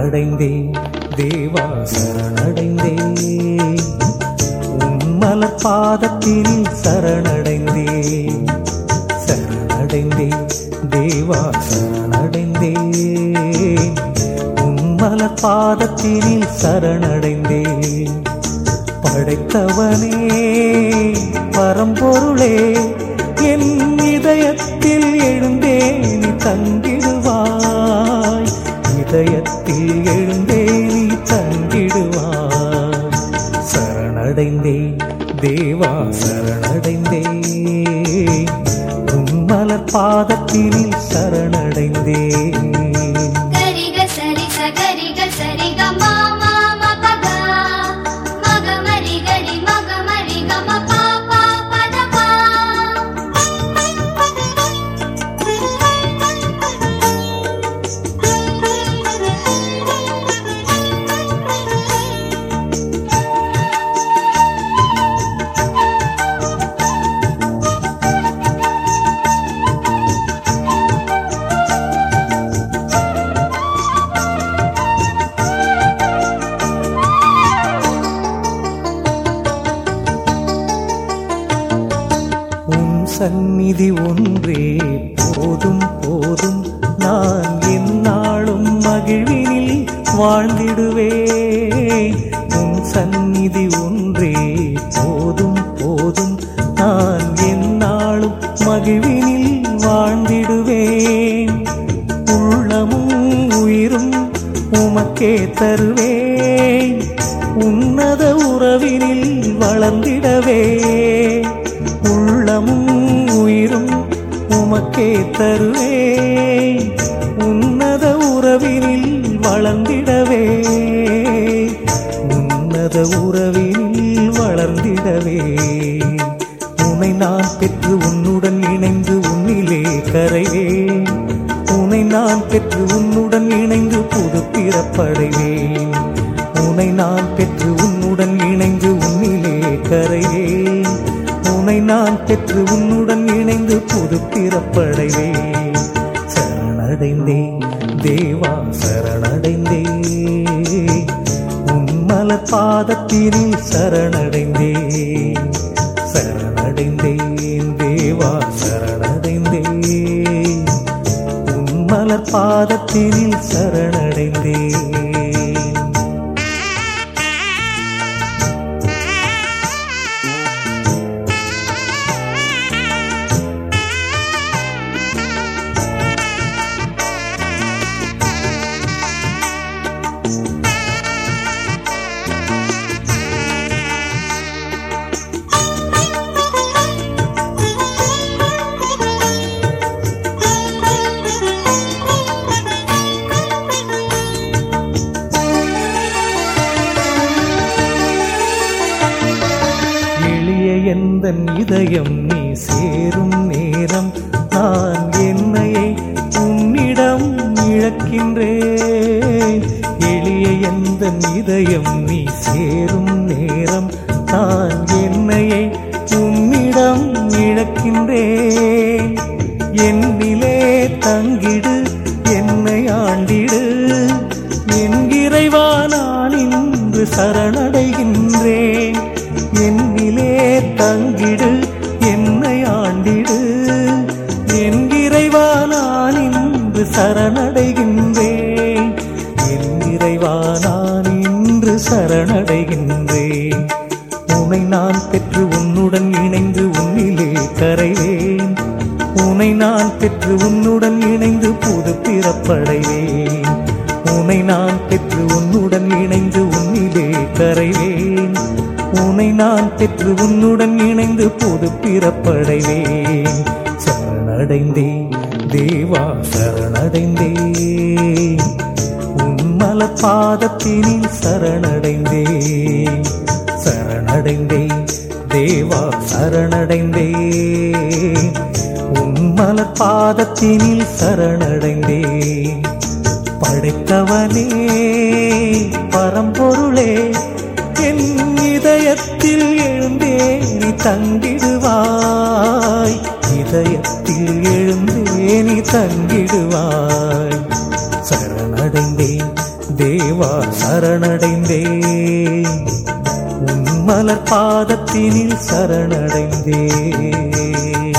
சரணடைந்தேன் தேவா சரணடைந்தேன் உன்மலர் பாதத்தில் சரணடைந்தேன் சரணடைந்தேன் தேவா சரணடைந்தேன் உன்மலர் பாதத்தில் சரணடைந்தேன் படைத்தவனே பரம்பொருளே என் இதயத்தில் எழுந்தே நீ தங்கிடுவாய் இதயத்தில் எழுந்தே நீ தங்கிடுவாய் சரணடைந்தேன் தேவா சரணடைந்தேன் உன்மலர் பாதத்தில் சரணடைந்தேன் கரிக சரி சகரிக சரிக மாமா மபக மக மரி கரி மக மரி கம பா பா பத பா உன் சந்நிதி ஒன்றே போதும் போதும் நான் எந்நாளும் மகிழ்வினில் வாழ்ந்திடுவேன் உன் சந்நிதி ஒன்றே போதும் போதும் நான் எந்நாளும் மகிழ்வினில் வாழ்ந்திடுவேன் உள்ளமும் உயிரும் உமக்கே தருவேன் உன்னத உறவினில் வளர்ந்திடவே உள்ளமும் உயிரும் உமக்கே தருவேன் உன்னத உறவினில் வளர்ந்திடவே உன்னத உறவினில் வளர்ந்திடவே உன்னை நான் பெற்று உன்னுடன் இணைந்து உன்னிலே கரைவேன் உன்னை நான் பெற்று உன்னுடன் இணைந்து புது பிறப்படைவேன் உன்னை நான் பெற்று உன்னுடன் இணைந்து உன்னிலே கரைவேன் உன்னை நான் பெற்று உன்னுடன் இணைந்து புது பிறப்படைவேன் சரணடைந்தேன் தேவா சரணடைந்தேன் உன்மலர் பாதத்தினில் சரணடைந்தேன் சரணடைந்தேன் தேவா சரணடைந்தேன் உன்மலர் பாதத்தினில் சரணடைந்தேன் எளிய எந்தன் இதயம் நீ சேரும் நேரம் நான் என்னையை உன்னிடம் இழக்கின்றேன் எளிய எந்தன் இதயம் நீ சேரும் நேரம் நான் என்னையை உன்னிடம் இழக்கின்றேன் என்னிலே தங்கிடு என்னை ஆண்டிடு என் இறைவா நான் இன்று சரணடைகின்றேன் என்னிலே தங்கிடு என்னை ஆண்டிடு என் இறைவா நான் இன்று சரணடைகின்றேன் என் இறைவா நான் இன்று சரணடைகின்றேன் உன்னை நான் பெற்று உன்னுடன் இணைந்து உன்னிலே கரைவேன் உன்னை நான் பெற்று உன்னுடன் இணைந்து புது பிறப்படைவேன் உன்னை நான் பெற்று உன்னுடன் இணைந்து உன்னிலே கரைவேன் உன்னை நான் பெற்று உன்னுடன் இணைந்து புது பிறப்படைவேன் சரணடைந்தேன் தேவா சரணடைந்தேன் உன்மல பாதத்தினில் சரணடைந்தேன் சரணடைந்தேன் தேவா சரணடைந்தேன் உன்மல பாதத்தினில் சரணடைந்தேன் படைத்தவனே பரம்பொருளே என் இதயத்தில் எழுந்தே நீ தங்கிடுவாய் இதயத்தில் எழுந்தே நீ தங்கிடுவாய் சரணடைந்தேன் தேவ இறைவா சரணடைந்தேன் உன் மலர் பாதத்தினில் சரணடைந்தேன்